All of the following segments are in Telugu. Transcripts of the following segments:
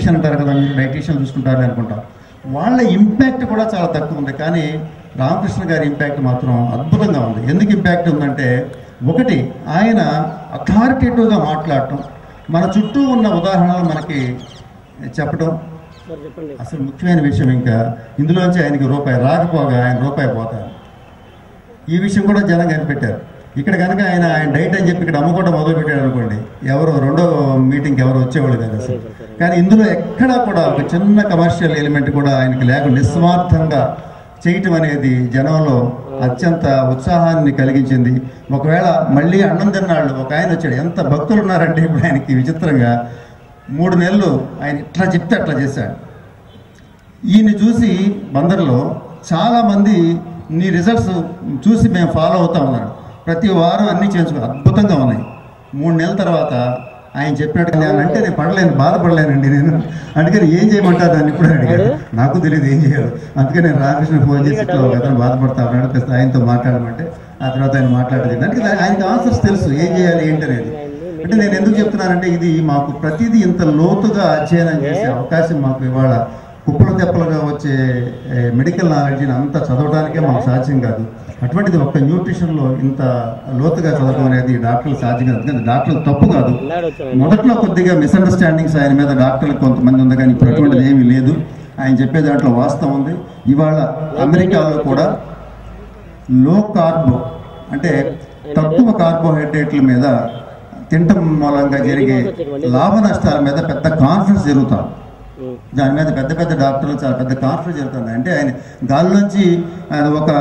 డైటీషియన్ అంటారు కదా మీరు డైటీషియన్ చూసుకుంటారు అనుకుంటాం వాళ్ళ ఇంపాక్ట్ కూడా చాలా తక్కువ ఉంది కానీ రామకృష్ణ గారి ఇంపాక్ట్ మాత్రం అద్భుతంగా ఉంది ఎందుకు ఇంపాక్ట్ ఉందంటే ఒకటి ఆయన అథారిటేటివ్గా మాట్లాడటం మన చుట్టూ ఉన్న ఉదాహరణలు మనకి చెప్పడం అసలు ముఖ్యమైన విషయం ఇంకా ఇందులోంచి ఆయనకి రూపాయి రాకపోగా ఆయన రూపాయి పోతారు ఈ విషయం కూడా జనం కనిపెట్టారు ఇక్కడ కనుక ఆయన ఆయన డైట్ అని చెప్పి ఇక్కడ అమ్ముకోవడం మొదలు పెట్టాడు అనుకోండి ఎవరు రెండో మీటింగ్కి ఎవరు వచ్చేవాళ్ళు కాదు అసలు కానీ ఇందులో ఎక్కడా కూడా ఒక చిన్న కమర్షియల్ ఎలిమెంట్ కూడా ఆయనకి లేకుండా నిస్వార్థంగా చేయటం అనేది జనంలో అత్యంత ఉత్సాహాన్ని కలిగించింది ఒకవేళ మళ్ళీ అన్నం తిన్నాళ్ళు ఒక ఆయన వచ్చాడు ఎంత భక్తులు ఉన్నారంటే ఇప్పుడు ఆయనకి విచిత్రంగా మూడు నెలలు ఆయన ఇట్లా చెప్తే అట్లా చేశాడు ఈయన్ని చూసి బందర్లో చాలామంది నీ రిజల్ట్స్ చూసి మేము ఫాలో అవుతా ఉన్నారు ప్రతి వారం అన్నీ చేయించుకో అద్భుతంగా ఉన్నాయి మూడు నెలల తర్వాత ఆయన చెప్పినట్టు నేను అంటే నేను పడలేను బాధపడలేనండి నేను అందుకని ఏం చేయమంటారు దాన్ని ఇప్పుడు అడిగాడు నాకు తెలియదు ఏం చేయాలి అందుకని నేను రామకృష్ణ ఫోన్ చేసి ఇట్లా ఒక అతను బాధపడతా ఉన్నాడు కాస్త ఆయనతో మాట్లాడమంటే ఆ తర్వాత ఆయన మాట్లాడేది దానికి దా- ఆయనకి ఆన్సర్స్ తెలుసు ఏం చేయాలి ఏంటి అనేది అంటే నేను ఎందుకు చెప్తున్నానంటే ఇది మాకు ప్రతిదీ ఇంత లోతుగా అధ్యయనం చేసే అవకాశం మాకు ఇవాళ కుప్పలు తెప్పలుగా వచ్చే మెడికల్ నాలెడ్జ్ని అంతా చదవడానికే మాకు సాధ్యం కాదు అటువంటిది ఒక్క న్యూట్రిషన్లో ఇంత లోతుగా చదవడం అనేది డాక్టర్లు సాధ్యం కాదు ఎందుకంటే డాక్టర్లు తప్పు కాదు మొదట్లో కొద్దిగా మిస్అండర్స్టాండింగ్స్ ఆయన మీద డాక్టర్లు కొంతమంది ఉంది కానీ ఇప్పుడు అటువంటిది ఏమీ లేదు ఆయన చెప్పే దాంట్లో వాస్తవం ఉంది ఇవాళ అమెరికాలో కూడా లో కార్బో అంటే తక్కువ కార్బోహైడ్రేట్ల మీద తినటం మూలంగా జరిగే లాభ నష్టాల మీద పెద్ద కాన్ఫరెన్స్ జరుగుతాం దాని మీద పెద్ద పెద్ద డాక్టర్లు చాలా పెద్ద కాన్ఫరెన్స్ జరుగుతుంది అంటే ఆయన గాల్లోంచి అది ఒక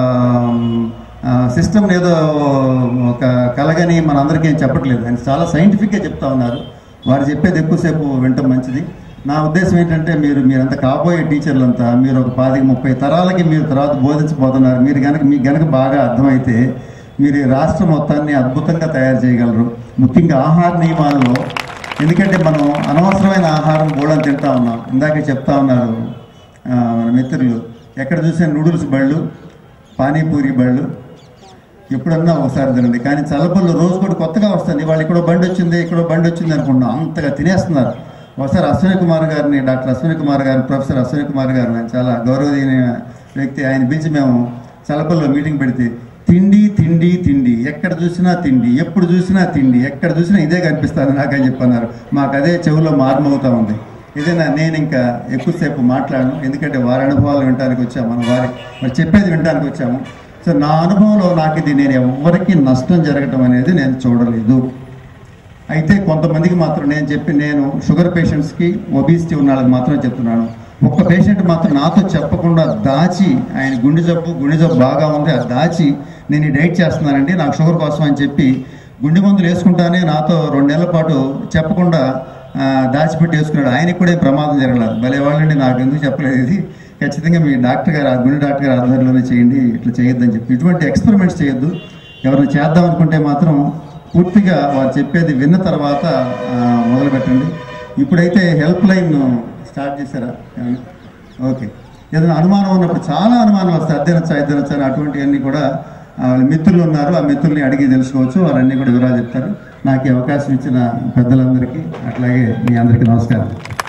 సిస్టమ్ ఏదో ఒక కలగని మనందరికీ ఏం చెప్పట్లేదు ఆయన చాలా సైంటిఫిక్గా చెప్తా ఉన్నారు వారు చెప్పేది ఎక్కువసేపు వినటం మంచిది నా ఉద్దేశం ఏంటంటే మీరు మీరంతా కాబోయే టీచర్లంతా మీరు ఒక పాతిక ముప్పై తరాలకి మీరు తర్వాత బోధించబోతున్నారు మీరు కనుక మీకు కనుక బాగా అర్థమైతే మీరు ఈ రాష్ట్రం మొత్తాన్ని అద్భుతంగా తయారు చేయగలరు ముఖ్యంగా ఆహార నియమాలలో ఎందుకంటే మనం అనవసరమైన ఆహారం గోళం తింటా ఉన్నాం ఇందాక చెప్తా ఉన్నారు ఆ, మన మిత్రులు ఎక్కడ చూసే నూడిల్స్ బళ్ళు పానీపూరి బళ్ళు ఎప్పుడన్నా ఒకసారి తినండి కానీ చల్లపల్లి రోజు కూడా కొత్తగా వస్తుంది వాళ్ళు ఇక్కడ బండి వచ్చింది ఇక్కడ బండి వచ్చింది అనుకుంటున్నాం అంతగా తినేస్తున్నారు ఒకసారి అశ్విని కుమార్ గారిని డాక్టర్ అశ్విని కుమార్ గారు ప్రొఫెసర్ అశ్విని కుమార్ గారు ఆయన చాలా గౌరవనీయ వ్యక్తి ఆయన పిలిచి మేము చల్లపల్లిలో మీటింగ్ పెడితే తిండి తిండి తిండి ఎక్కడ చూసినా తిండి ఎప్పుడు చూసినా తిండి ఎక్కడ చూసినా ఇదే కనిపిస్తుంది నాకని చెప్పన్నారు మాకు అదే చెవులో మారుమవుతా ఉంది ఇదేనా నేను ఇంకా ఎక్కువసేపు మాట్లాడను ఎందుకంటే వారి అనుభవాలు వినడానికి వచ్చాము మనం వారి మరి చెప్పేది వినడానికి వచ్చాము సో నా అనుభవంలో నాకు ఇది నేను ఎవరికి నష్టం జరగటం అనేది నేను చూడలేదు అయితే కొంతమందికి మాత్రం నేను చెప్పి నేను షుగర్ పేషెంట్స్కి ఒబిసిటీ ఉన్న వాళ్ళకి మాత్రం చెప్తున్నాను ఒక్క పేషెంట్ మాత్రం నాతో చెప్పకుండా దాచి ఆయన గుండె జబ్బు గుండె జబ్బు బాగా ఉంది అది దాచి నేను ఈ డైట్ చేస్తున్నానండి నాకు షుగర్ కోసం అని చెప్పి గుండె మందులు వేసుకుంటానే నాతో రెండు నెలల పాటు చెప్పకుండా ఆ, దాచిపెట్టి వేసుకున్నాడు ఆయనకి కూడా ఏం ప్రమాదం జరగలేదు భలే వాళ్ళండి నాకు ఎందుకు చెప్పలేదు ఇది ఖచ్చితంగా మీ డాక్టర్ గారు ఆ గుండె డాక్టర్ గారు ఆధ్వర్యంలోనే చేయండి ఇట్లా చేయొద్దని చెప్పి ఇటువంటి ఎక్స్పెరిమెంట్స్ చేయొద్దు ఎవరైనా చేద్దాం అనుకుంటే మాత్రం పూర్తిగా వారు చెప్పేది విన్న తర్వాత ఆ, మొదలు పెట్టండి ఇప్పుడైతే హెల్ప్ లైన్ స్టార్ట్ చేశారా ఏమన్నా? ఓకే ఏదైనా అనుమానం ఉన్నప్పుడు చాలా అనుమానం వస్తాయి అద్దెనొచ్చా ఇద్దరొచ్చా అని అటువంటివన్నీ కూడా ఆ, వాళ్ళ మిత్రులు ఉన్నారు ఆ మిత్రుల్ని అడిగి తెలుసుకోవచ్చు వారన్నీ కూడా వివరాలు చెప్తారు నాకు ఈ అవకాశం ఇచ్చిన పెద్దలందరికీ అట్లాగే మీ అందరికీ నమస్కారం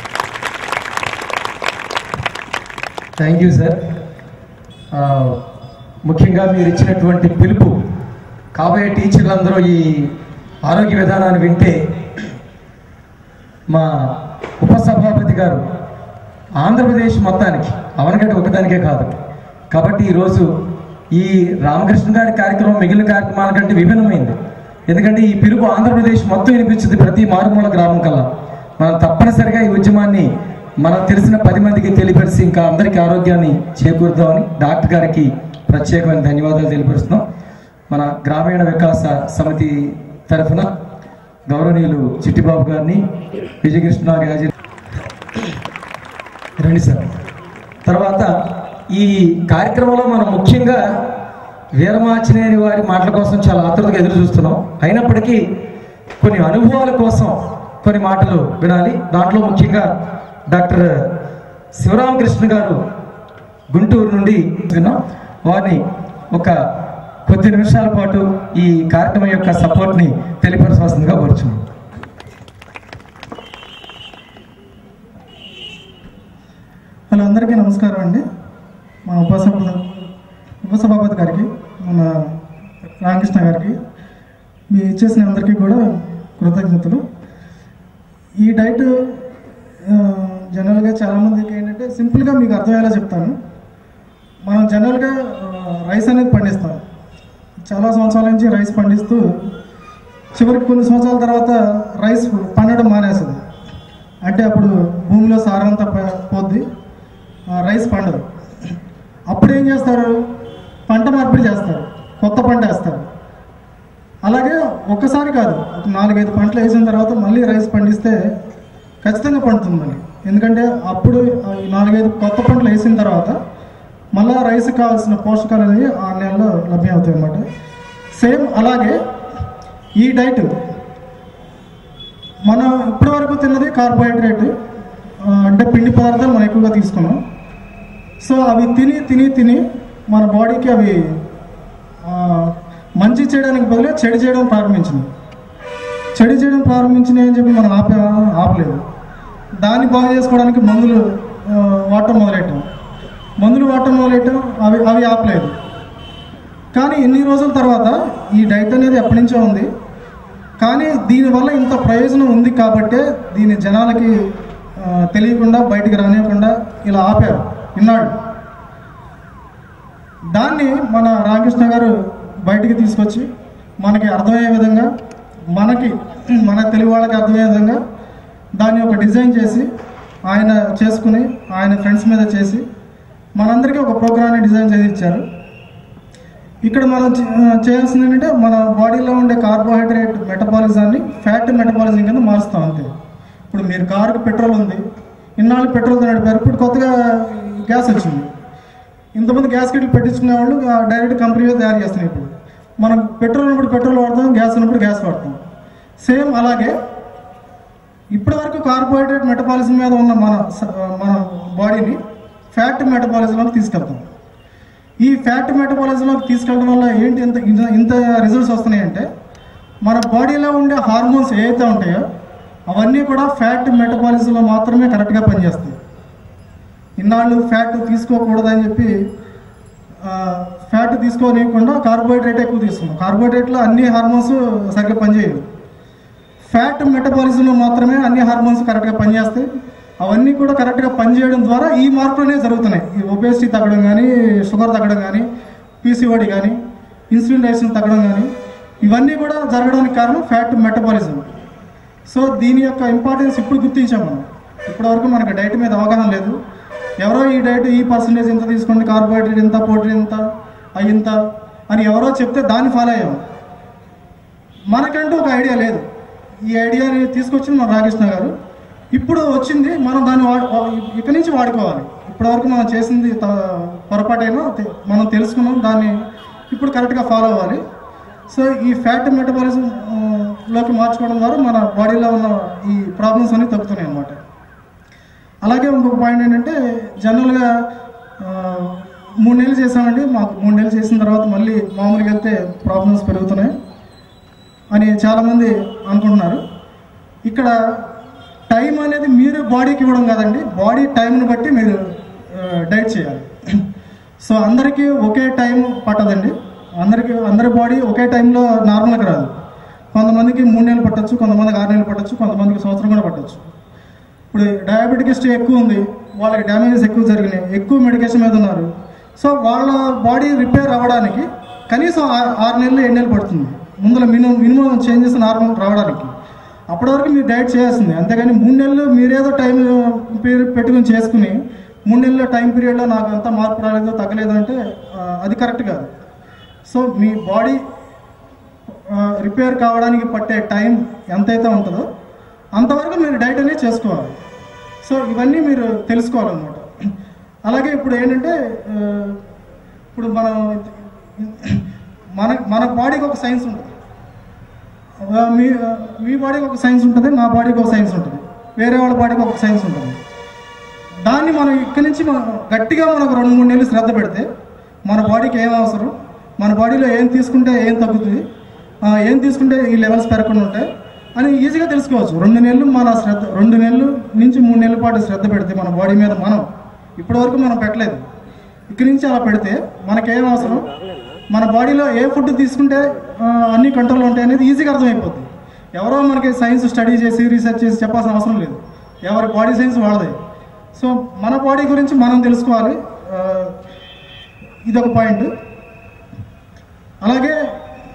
థ్యాంక్ యూ సార్ ఆ, ముఖ్యంగా మీరు ఇచ్చినటువంటి పిలుపు కాబోయే టీచర్లందరూ ఈ ఆరోగ్య విధానాన్ని వింటే మా ఉపసభాపతి గారు ఆంధ్రప్రదేశ్ మొత్తానికి అవనగడ్డ ఒకదానికే కాదు కాబట్టి ఈరోజు ఈ రామకృష్ణ గారి కార్యక్రమం మిగిలిన కార్యక్రమాల కంటే విభిన్నమైంది ఎందుకంటే ఈ పిలుపు ఆంధ్రప్రదేశ్ మొత్తం వినిపించింది ప్రతి మారుమూల గ్రామం కల్లా మనం తప్పనిసరిగా ఈ ఉద్యమాన్ని మనకు తెలిసిన పది మందికి తెలియపరిచి ఇంకా అందరికీ ఆరోగ్యాన్ని చేకూరుద్దామని డాక్టర్ గారికి ప్రత్యేకమైన ధన్యవాదాలు తెలియపరుస్తున్నాం మన గ్రామీణ వికాస సమితి తరఫున గౌరవనీయులు చిట్టిబాబు గారిని విజయకృష్ణ గారి రండి సార్ తర్వాత ఈ కార్యక్రమంలో మనం ముఖ్యంగా వీరమాచినేని వారి మాటల కోసం చాలా ఆతృతగా ఎదురు చూస్తున్నాం అయినప్పటికీ కొన్ని అనుభవాల కోసం కొన్ని మాటలు వినాలి దాంట్లో ముఖ్యంగా డాక్టర్ శివరామకృష్ణ గారు గుంటూరు నుండి విన్నాం వారిని ఒక కొద్ది నిమిషాల పాటు ఈ కార్యక్రమం యొక్క సపోర్ట్ని తెలియపరచవలసిందిగా కోరుచున్నాం అందరికీ నమస్కారం అండి మా ఉపసభ ఉపసభాపతి గారికి మన రామకృష్ణ గారికి మీ ఇచ్చేసిన అందరికీ కూడా కృతజ్ఞతలు ఈ డైట్ ఆ, జనరల్గా చాలామందికి ఏంటంటే సింపుల్గా మీకు అర్థమయ్యేలా చెప్తాను మనం జనరల్గా ఆ, రైస్ అనేది పండిస్తాం చాలా సంవత్సరాల నుంచి రైస్ పండిస్తూ చివరికి కొన్ని సంవత్సరాల తర్వాత రైస్ పండడం మానేస్తుంది అంటే అప్పుడు భూమిలో సారం అంతా పో- పోద్ది ఆ, రైస్ పండదు అప్పుడు ఏం చేస్తారు పంట మార్పిడి చేస్తారు కొత్త పంట వేస్తారు అలాగే ఒక్కసారి కాదు ఒక నాలుగైదు పంటలు వేసిన తర్వాత మళ్ళీ రైస్ పండిస్తే ఖచ్చితంగా పండుతుంది మళ్ళీ ఎందుకంటే అప్పుడు ఆ ఈ నాలుగైదు కొత్త పంటలు వేసిన తర్వాత మళ్ళీ రైస్కి కావాల్సిన పోషకాలు అనేవి ఆ నెలలో లభ్యం అవుతాయి అన్నమాట సేమ్ అలాగే ఈ డైట్ మనం ఇప్పటివరకు తిన్నది కార్బోహైడ్రేట్ ఆ, అంటే పిండి పదార్థాలు మనం ఎక్కువగా తీసుకున్నాం సో అవి తిని తిని తిని మన బాడీకి అవి ఆ, మంచి చేయడానికి బదులు చెడు చేయడం ప్రారంభించింది చెడు చేయడం ప్రారంభించినాయి అని చెప్పి మనం ఆపే ఆపలేదు దాన్ని బాగు చేసుకోవడానికి మందులు ఆ, వాడటం మొదలెట్టాం మందులు వాడటం మొదలెట్టాం అవి అవి ఆపలేదు కానీ ఎన్ని రోజుల తర్వాత ఈ డైట్ అనేది ఎప్పటి నుంచో ఉంది కానీ దీనివల్ల ఇంత ప్రయోజనం ఉంది కాబట్టే దీని జనాలకి ఆ, తెలియకుండా బయటికి రానియకుండా ఇలా ఆపారు ఇన్నాడు దాన్ని మన రామకృష్ణ గారు బయటికి తీసుకొచ్చి మనకి అర్థమయ్యే విధంగా మనకి మన తెలుగు వాళ్ళకి అర్థమయ్యే విధంగా దాన్ని ఒక డిజైన్ చేసి ఆయన చేసుకుని ఆయన ఫ్రెండ్స్ మీద చేసి మనందరికీ ఒక ప్రోగ్రామ్ని డిజైన్ చేసి ఇచ్చారు ఇక్కడ మనం చే- ఆ, చేయాల్సింది ఏంటంటే మన బాడీలో ఉండే కార్బోహైడ్రేట్ మెటబాలిజాన్ని ఫ్యాట్ మెటబాలిజం కింద మారుస్తాం అంతే ఇప్పుడు మీరు కారుకి పెట్రోల్ ఉంది ఇన్నాళ్ళు పెట్రోల్తో నడిపారు ఇప్పుడు కొత్తగా గ్యాస్ వచ్చింది ఇంతమంది గ్యాస్ కిట్లు పెట్టించుకునే వాళ్ళు ఆ, డైరెక్ట్ కంపెనీలో తయారు చేస్తున్నాయి ఇప్పుడు మనం పెట్రోల్ ఉన్నప్పుడు పెట్రోల్ వాడతాం గ్యాస్ ఉన్నప్పుడు గ్యాస్ వాడతాం సేమ్ అలాగే ఇప్పటి వరకు కార్బోహైడ్రేట్ మెటబాలిజం మీద ఉన్న మన స- మన బాడీని ఫ్యాట్ మెటబాలిజంలోకి తీసుకెళ్తాం ఈ ఫ్యాట్ మెటబాలిజంలోకి తీసుకెళ్ళడం వల్ల ఏంటి ఇంత ఇంత- ఇంత రిజల్ట్స్ వస్తున్నాయంటే మన బాడీలో ఉండే హార్మోన్స్ ఏవైతే ఉంటాయో అవన్నీ కూడా ఫ్యాట్ మెటబాలిజంలో మాత్రమే కరెక్ట్గా పనిచేస్తాయి ఇన్నాళ్ళు ఫ్యాట్ తీసుకోకూడదని చెప్పి ఆ, ఫ్యాట్ తీసుకోనివ్వకుండా కార్బోహైడ్రేట్ ఎక్కువ తీసుకున్నాం కార్బోహైడ్రేట్లో అన్ని హార్మోన్స్ సరిగ్గా పనిచేయవు ఫ్యాట్ మెటబాలిజంలో మాత్రమే అన్ని హార్మోన్స్ కరెక్ట్గా పనిచేస్తాయి అవన్నీ కూడా కరెక్ట్గా పనిచేయడం ద్వారా ఈ మార్పులు అనేవి జరుగుతున్నాయి ఈ ఒబేసిటీ తగ్గడం కానీ షుగర్ తగ్గడం కానీ పీసీఓడి కానీ ఇన్సులిన్ రేషన్ తగ్గడం కానీ ఇవన్నీ కూడా జరగడానికి కారణం ఫ్యాట్ మెటబాలిజం సో దీని యొక్క ఇంపార్టెన్స్ ఇప్పుడు గుర్తించాం మనం ఇప్పటివరకు మనకు డైట్ మీద అవగాహన లేదు ఎవరో ఈ డైట్ ఈ పర్సంటేజ్ ఇంత తీసుకోండి కార్బోహైడ్రేట్ ఇంత ప్రోటీన్ ఇంత అవి ఇంత అని ఎవరో చెప్తే దాన్ని ఫాలో అయ్యాం మనకంటూ ఒక ఐడియా లేదు ఈ ఐడియాని తీసుకొచ్చింది మన రామకృష్ణ గారు ఇప్పుడు వచ్చింది మనం దాన్ని వాడు ఇక్కడి నుంచి వాడుకోవాలి ఇప్పటివరకు మనం చేసింది త- పొరపాటైనా తె- మనం తెలుసుకున్నాం దాన్ని ఇప్పుడు కరెక్ట్గా ఫాలో అవ్వాలి సో ఈ ఫ్యాట్ మెటబాలిజం ఆ, లోకి మార్చుకోవడం ద్వారా మన బాడీలో ఉన్న ఈ ప్రాబ్లమ్స్ అన్ని తగ్గుతున్నాయి అన్నమాట అలాగే ఇంకొక పాయింట్ ఏంటంటే జనరల్గా ఆ, మూడు నెలలు చేసామండి మాకు మూడు నెలలు చేసిన తర్వాత మళ్ళీ మామూలుగా వెళ్తే ప్రాబ్లమ్స్ పెరుగుతున్నాయి అని చాలామంది అనుకుంటున్నారు ఇక్కడ టైం అనేది మీరు బాడీకి ఇవ్వడం కాదండి బాడీ టైంని బట్టి మీరు డైట్ చేయాలి సో అందరికీ ఒకే టైం పట్టదండి అందరికీ అందరి బాడీ ఒకే టైంలో నార్మల్గా రాదు కొంతమందికి మూడు నెలలు పట్టచ్చు కొంతమందికి ఆరు నెలలు పట్టచ్చు కొంతమందికి సంవత్సరం కూడా పట్టచ్చు ఇప్పుడు డయాబెటిక్ హిస్టరీ ఎక్కువ ఉంది వాళ్ళకి డ్యామేజెస్ ఎక్కువ జరిగినాయి ఎక్కువ మెడికేషన్ మీద ఉన్నారు సో వాళ్ళ బాడీ రిపేర్ అవ్వడానికి కనీసం ఆ- ఆరు నెలలు ఏడు నెలలు పడుతుంది ముందులో మినిమం మినిమం చేంజెస్ నార్మల్ రావడానికి అప్పటి వరకు మీరు డైట్ చేయాల్సిందే అంతేగాని మూడు నెలలు మీరేదో టైం పీరియడ్ పెట్టుకుని చేసుకుని మూడు నెలల టైం పీరియడ్లో నాకు అంత మార్పు రాలేదో తగ్గలేదు అంటే ఆ, అది కరెక్ట్ కాదు సో మీ బాడీ రిపేర్ కావడానికి పట్టే టైం ఎంతైతే ఉంటుందో అంతవరకు మీరు డైట్ అనేది చేసుకోవాలి సో ఇవన్నీ మీరు తెలుసుకోవాలన్నమాట అలాగే ఇప్పుడు ఏంటంటే ఆ, ఇప్పుడు మనం మన మన బాడీకి ఒక సైన్స్ ఉంటుంది ఆ, మీ ఆ, మీ బాడీకి ఒక సైన్స్ ఉంటుంది నా బాడీకి ఒక సైన్స్ ఉంటుంది వేరే వాళ్ళ బాడీకి ఒక సైన్స్ ఉంటుంది దాన్ని మనం ఇక్కడి నుంచి మనం గట్టిగా మనకు రెండు మూడు నెలలు శ్రద్ధ పెడితే మన బాడీకి ఏం అవసరం మన బాడీలో ఏం తీసుకుంటే ఏం తగ్గుతుంది ఆ, ఏం తీసుకుంటే ఈ లెవెల్స్ పెరగకుండా ఉంటాయి అని ఈజీగా తెలుసుకోవచ్చు రెండు నెలలు మన శ్రద్ధ రెండు నెలలు నుంచి మూడు నెలల పాటు శ్రద్ధ పెడితే మన బాడీ మీద మనం ఇప్పటివరకు మనం పెట్టలేదు ఇక్కడి నుంచి అలా పెడితే మనకేం అవసరం మన బాడీలో ఏ ఫుడ్ తీసుకుంటే ఆ, అన్ని కంట్రోల్ ఉంటాయి అనేది ఈజీగా అర్థమైపోతుంది ఎవరో మనకి సైన్స్ స్టడీ చేసి రీసెర్చ్ చేసి చెప్పాల్సిన అవసరం లేదు ఎవరి బాడీ సైన్స్ వాళ్ళదే సో మన బాడీ గురించి మనం తెలుసుకోవాలి ఆ, ఇదొక పాయింట్ అలాగే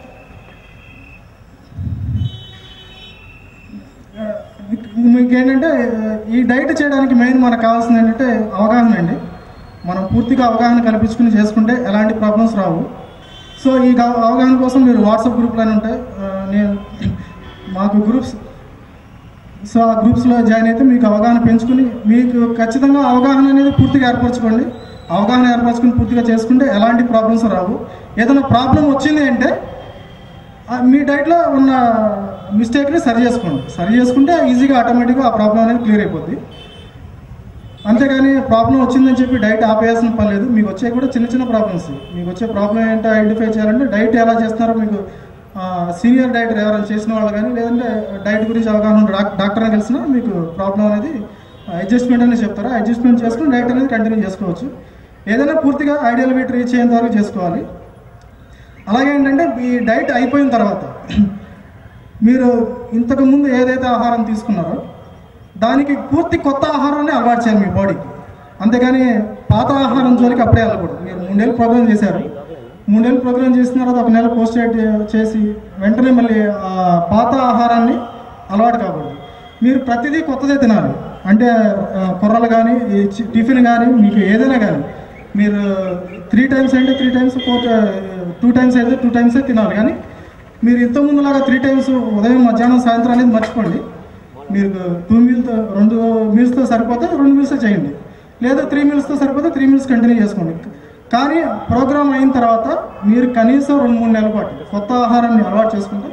ఆ, మీకు ఏంటంటే ఈ డైట్ చేయడానికి మెయిన్ మనకు కావాల్సింది ఏంటంటే అవగాహన అండి మనం పూర్తిగా అవగాహన కల్పించుకుని చేసుకుంటే ఎలాంటి ప్రాబ్లమ్స్ రావు సో ఈ గా- అవగాహన కోసం మీరు వాట్సాప్ గ్రూప్లు అని ఉంటాయి ఆ, నేను మాకు గ్రూప్స్ సో ఆ గ్రూప్స్లో జాయిన్ అయితే మీకు అవగాహన పెంచుకుని మీకు ఖచ్చితంగా అవగాహన అనేది పూర్తిగా ఏర్పరచుకోండి అవగాహన ఏర్పరచుకుని పూర్తిగా చేసుకుంటే ఎలాంటి ప్రాబ్లమ్స్ రావు ఏదైనా ప్రాబ్లం వచ్చింది అంటే ఆ మీ డైట్లో ఉన్న మిస్టేక్ని సరి చేసుకోండి సరి చేసుకుంటే ఈజీగా ఆటోమేటిక్గా ఆ ప్రాబ్లం అనేది క్లియర్ అయిపోద్ది అంతేగాని ప్రాబ్లం వచ్చిందని చెప్పి డైట్ ఆపేయాల్సిన పని లేదు మీకు వచ్చే కూడా చిన్న చిన్న ప్రాబ్లమ్స్ మీకు వచ్చే ప్రాబ్లం ఏంటో ఐడెంటిఫై చేయాలంటే డైట్ ఎలా చేస్తున్నారో మీకు సీనియర్ డైటర్ ఎవరైనా చేసిన వాళ్ళు కానీ లేదంటే డైట్ గురించి అవగాహన ఉన్న డాక్- డాక్టర్ని కలిసినా మీకు ప్రాబ్లం అనేది అడ్జస్ట్మెంట్ అనేది చెప్తారు అడ్జస్ట్మెంట్ చేసుకుని డైట్ అనేది కంటిన్యూ చేసుకోవచ్చు ఏదైనా పూర్తిగా ఐడియల్ వెయిట్ రీచ్ అయ్యేంత వరకు చేసుకోవాలి అలాగే ఏంటంటే ఈ డైట్ అయిపోయిన తర్వాత మీరు ఇంతకు ముందు ఏదైతే ఆహారం తీసుకున్నారో దానికి పూర్తి కొత్త ఆహారాన్ని అలవాటు చేయాలి మీ బాడీకి అంతేగాని పాత ఆహారం జోలికి అప్పుడే వెళ్ళకూడదు మీరు మూడేళ్ళు ప్రోగ్రామ్ చేశారు మూడేళ్ళు ప్రోగ్రామ్ చేసిన తర్వాత ఒక నెల పోస్ట్ చేసి వెంటనే మళ్ళీ ఆ పాత ఆహారాన్ని అలవాటు కాకూడదు మీరు ప్రతిదీ కొత్తదే తినాలి అంటే ఆ, కొర్రలు కానీ ఈ చి- టిఫిన్ కానీ మీకు ఏదైనా కానీ మీరు త్రీ టైమ్స్ అంటే three times four two times అయితే టూ టైమ్సే తినాలి కానీ మీరు ఇంత ముందులాగా త్రీ టైమ్స్ ఉదయం మధ్యాహ్నం సాయంత్రం అనేది మర్చిపోండి మీరు టూ మీల్తో రెండు మీల్స్తో సరిపోతే రెండు మీల్స్ చేయండి లేదా త్రీ మీల్స్తో సరిపోతే త్రీ మీల్స్ కంటిన్యూ చేసుకోండి కానీ ప్రోగ్రామ్ అయిన తర్వాత మీరు కనీసం రెండు మూడు నెలల పాటు కొత్త ఆహారాన్ని అలవాటు చేసుకుంటే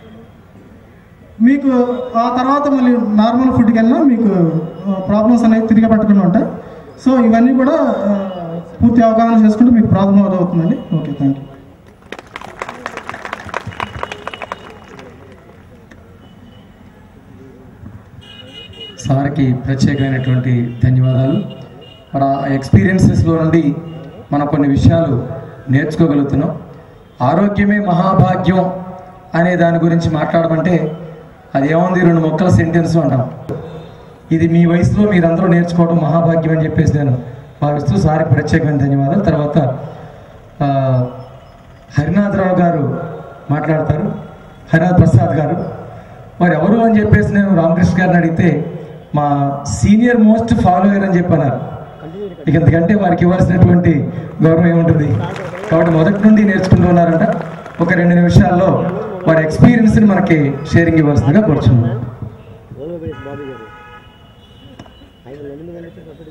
మీకు ఆ తర్వాత మళ్ళీ నార్మల్ ఫుడ్కి వెళ్ళినా మీకు ప్రాబ్లమ్స్ అనేవి తిరిగి పట్టకుండా ఉంటాయి సో ఇవన్నీ కూడా ఆ, పూర్తి అవగాహన చేసుకుంటే మీకు ప్రాబ్లం అవుతుందండి ఓకే థ్యాంక్ యూ సార్కి ప్రత్యేకమైనటువంటి ధన్యవాదాలు మన ఎక్స్పీరియన్సెస్లో నుండి మనం కొన్ని విషయాలు నేర్చుకోగలుగుతున్నాం ఆరోగ్యమే మహాభాగ్యం అనే దాని గురించి మాట్లాడమంటే అది ఏముంది రెండు మొక్కల సెంటెన్స్ అంటాం ఇది మీ వయసులో మీరందరూ నేర్చుకోవడం మహాభాగ్యం అని చెప్పేసి నేను భావిస్తూ సార్కి ప్రత్యేకమైన ధన్యవాదాలు తర్వాత ఆ, హరినాథరావు గారు మాట్లాడతారు హరినాథ్ ప్రసాద్ గారు మరి ఎవరు అని చెప్పేసి నేను రామకృష్ణ గారిని అడిగితే మా సీనియర్ మోస్ట్ ఫాలోయర్ అని చెప్పన్నారు ఇక ఎందుకంటే వారికి ఇవ్వాల్సినటువంటి గౌరవం ఏముంటుంది కాబట్టి మొదటి నుండి నేర్చుకుంటూ ఉన్నారంట ఒక రెండు నిమిషాల్లో వారి ఎక్స్పీరియన్స్ని మనకి షేరింగ్ ఇవ్వాల్సిందిగా కోరుచున్నాను బాబు గారు ఐదు మంది కలిసి అప్పుడు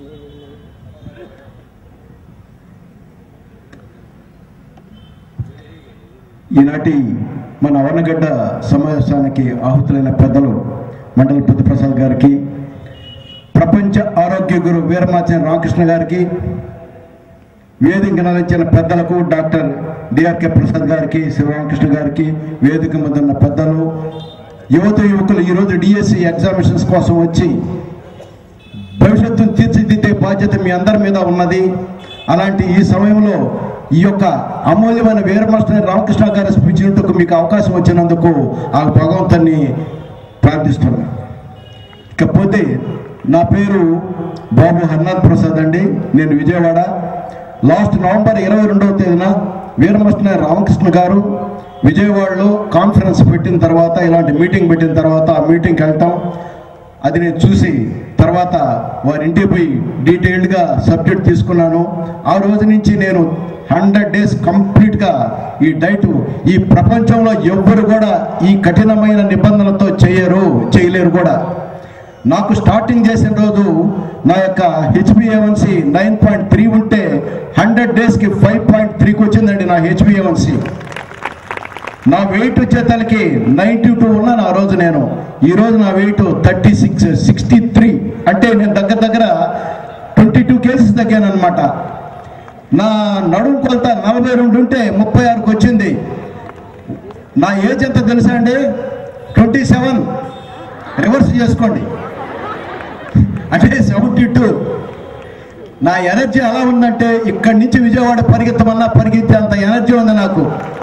ఈనాటి మన అవనగడ్డ సమావేశానికి ఆహుతులైన పెద్దలు మండలి బుద్ధప్రసాద్ గారికి ప్రపంచ ఆరోగ్య గురు వీరమాచిన రామకృష్ణ గారికి వేదిక నలించిన పెద్దలకు డాక్టర్ డిఆర్కే ప్రసాద్ గారికి శివరామకృష్ణ గారికి వేదిక మీద ఉన్న పెద్దలు యువత యువకులు ఈరోజు డిఎస్సి ఎగ్జామినేషన్స్ కోసం వచ్చి భవిష్యత్తును తీర్చిదిద్దే బాధ్యత మీ అందరి మీద ఉన్నది అలాంటి ఈ సమయంలో ఈ యొక్క అమూల్యమైన వీరమాస్టర్ రామకృష్ణ గారి స్పీచ్ ఇచ్చేందుకు మీకు అవకాశం వచ్చినందుకు ఆ భగవంతుని ప్రార్థిస్తున్నాను ఇకపోతే నా పేరు బాబు హర్నాథ్ ప్రసాద్ అండి నేను విజయవాడ లాస్ట్ నవంబర్ ఇరవై రెండవ తేదీన వీరమృష్ణ రామకృష్ణ గారు విజయవాడలో కాన్ఫరెన్స్ పెట్టిన తర్వాత ఇలాంటి మీటింగ్ పెట్టిన తర్వాత ఆ మీటింగ్కి వెళ్తాం అది నేను చూసి తర్వాత వారి ఇంటికి పోయి డీటెయిల్డ్గా సబ్జెక్ట్ తీసుకున్నాను ఆ రోజు నుంచి నేను హండ్రెడ్ డేస్ కంప్లీట్గా ఈ డైట్ ఈ ప్రపంచంలో ఎవ్వరు కూడా ఈ కఠినమైన నిబంధనలతో చేయరు చేయలేరు కూడా నాకు స్టార్టింగ్ చేసిన రోజు నా యొక్క హెచ్బిఏవన్సి నైన్ పాయింట్ త్రీ ఉంటే హండ్రెడ్ డేస్కి ఫైవ్ పాయింట్ త్రీకి వచ్చిందండి నా హెచ్బిఏవన్సి నా వెయిట్ వచ్చేతలకి నైంటీ టూ ఉన్నాను ఆ రోజు నేను ఈ రోజు నా weight thirty six sixty three అంటే నేను దగ్గర దగ్గర ట్వంటీ టూ కేసెస్ తగ్గాను అనమాట నా నడుము కొలత నలభై రెండు ఉంటే ముప్పై ఆరుకు వచ్చింది నా ఏజ్ ఎంత తెలుసా అండి ట్వంటీ సెవెన్ రివర్స్ చేసుకోండి అంటే సెవెంటీ టూ నా ఎనర్జీ ఎలా ఉందంటే ఇక్కడి నుంచి విజయవాడ పరిగెత్తమన్నా పరిగెత్తే అంత ఎనర్జీ ఉంది నాకు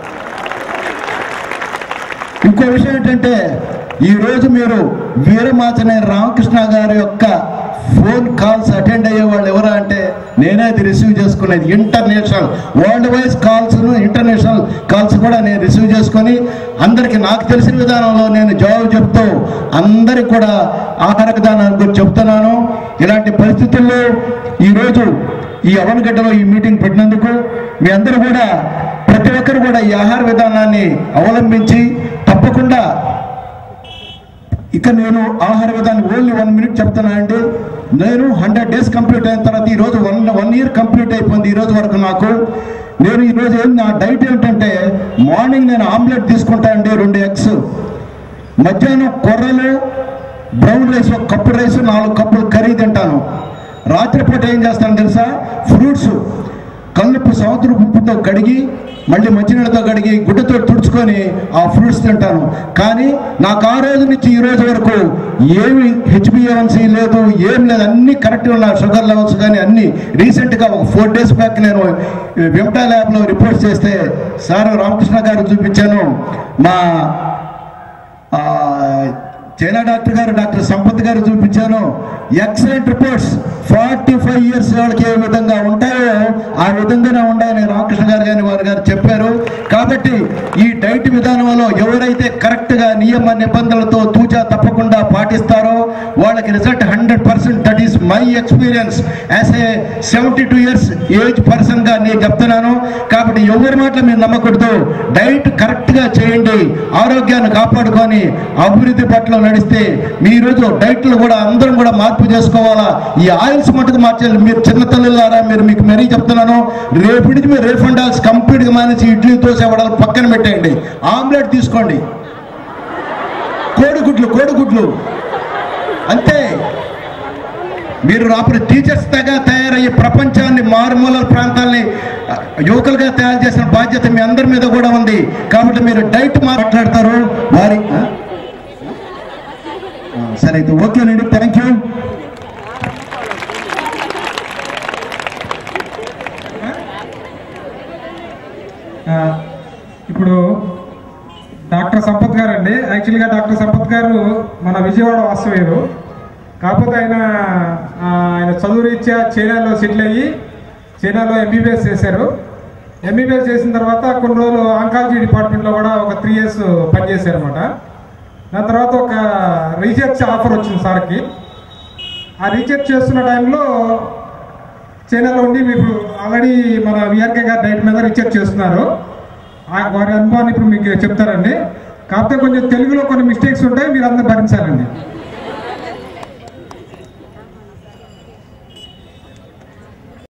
ఇంకో విషయం ఏంటంటే ఈ రోజు మీరు వీరమాచనే రామకృష్ణ గారి యొక్క ఫోన్ కాల్స్ అటెండ్ అయ్యే వాళ్ళు ఎవరా అంటే నేనే అది రిసీవ్ చేసుకునేది international world wise calls international calls కూడా నేను రిసీవ్ చేసుకొని అందరికి నాకు తెలిసిన విధానంలో నేను జవాబు చెప్తూ అందరికి కూడా ఆహార విధానాన్ని గురించి చెప్తున్నాను ఇలాంటి పరిస్థితుల్లో ఈరోజు ఈ అవనగడ్డలో ఈ మీటింగ్ పెట్టినందుకు మీ అందరూ కూడా ప్రతి ఒక్కరు కూడా ఈ ఆహార విధానాన్ని అవలంబించి తప్పకుండా ఇక నేను ఆహార విధానం ఓన్లీ వన్ మినిట్ చెప్తానండి నేను హండ్రెడ్ డేస్ కంప్లీట్ అయిన తర్వాత ఈ రోజు వన్ వన్ ఇయర్ కంప్లీట్ అయిపోయింది ఈ రోజు వరకు నాకు నేను ఈ రోజు ఏం నా డైట్ ఏంటంటే మార్నింగ్ నేను ఆమ్లెట్ తీసుకుంటా అండి రెండు ఎగ్స్ మధ్యాహ్నం కొర్రలు బ్రౌన్ రైస్ ఒక కప్పు రైస్ నాలుగు కప్పులు కర్రీ తింటాను రాత్రిపూట ఏం చేస్తాను తెలుసా ఫ్రూట్స్ కల్లుప్పు సముద్రపు ఉప్పుతో కడిగి మళ్ళీ మంచినీళ్ళతో కడిగి గుడ్డతో తుడుచుకొని ఆ ఫ్రూట్స్ తింటాను కానీ నాకు ఆ రోజు నుంచి ఈ రోజు వరకు ఏమి హెచ్బిఎన్సీ లేదు ఏం లేదు అన్ని కరెక్ట్ ఉన్నాయి షుగర్ లెవెల్స్ కానీ అన్ని రీసెంట్గా ఒక ఫోర్ డేస్ బ్యాక్ నేను విమ్టా ల్యాబ్లో రిపోర్ట్ చేస్తే సార్ రామకృష్ణ గారు చూపించాను మా ఆ, చైనా డాక్టర్ గారు డాక్టర్ సంపత్ గారు చూపించాను excellent reports forty five years వాళ్ళకి ఏ విధంగా ఉంటాయో ఆ విధంగానే ఉన్నాయని రామకృష్ణ గారు కానీ వారు గారు చెప్పారు కాబట్టి ఈ డైట్ విధానంలో ఎవరైతే కరెక్ట్గా నియమ నిబంధనలతో తూచా తప్పకుండా పాటిస్తారో వాళ్ళకి result hundred percent that is my experience as a seventy two years age person గా నేను చెప్తున్నాను కాబట్టి ఎవరి మాటలు మీరు నమ్మకూడదు డైట్ కరెక్ట్ గా చేయండి ఆరోగ్యాన్ని కాపాడుకొని అభివృద్ధి పట్ల నడిస్తే మీ రోజు డైట్లు కూడా అందరం కూడా మార్పు చేసుకోవాలా ఈ ఆయిల్స్ మటుకు మార్చాలి మీరు చిన్న తల్లులారా మీరు మీకు మరీ చెప్తున్నాను రేపు నుంచి మీరు రీఫండ్ ఆల్స్ కంప్లీట్ గా మానేసి ఇడ్లీ దోశ వడలు పక్కన పెట్టేయండి ఆమ్లెట్ తీసుకోండి కోడిగుడ్లు కోడిగుడ్లు అంతే మీరు అప్పుడు టీచర్స్ తగా తయారయ్యి ప్రపంచాన్ని మారుమూల ప్రాంతాల్ని ఆ, యువకులుగా తయారు చేసిన బాధ్యత మీ అందరి మీద కూడా ఉంది కాబట్టి మీరు డైట్ మాట్లాడతారు వారి ఆ? ఆ, సరే అయితే ఓకేనండి థ్యాంక్ యూ ఆ, ఇప్పుడు డాక్టర్ సంపత్ గారు అండి యాక్చువల్గా డాక్టర్ సంపత్ గారు మన విజయవాడ వాస్తవ్యులు కాకపోతే ఆయన ఆ, ఆయన చదువు రీత్యా చైనాలో సెటిల్ అయ్యి చైనాలో ఎంబీబీఎస్ చేశారు ఎంబీబీఎస్ చేసిన తర్వాత కొన్ని రోజులు ఆంకాలజీ డిపార్ట్మెంట్లో కూడా ఒక త్రీ ఇయర్స్ పనిచేశారు అనమాట దాని తర్వాత ఒక రీసెర్చ్ ఆఫర్ వచ్చింది సార్కి ఆ రీసెర్చ్ చేస్తున్న టైంలో చైనాలో ఉండి ఇప్పుడు ఆల్రెడీ మన విఆర్కే గారి డైట్ మీద రీసెర్చ్ చేస్తున్నారు ఆ వారి అనుభవాన్ని ఇప్పుడు మీకు చెప్తారండి కాకపోతే కొంచెం తెలుగులో కొన్ని మిస్టేక్స్ ఉంటాయి మీరు అందరూ భరించాలండి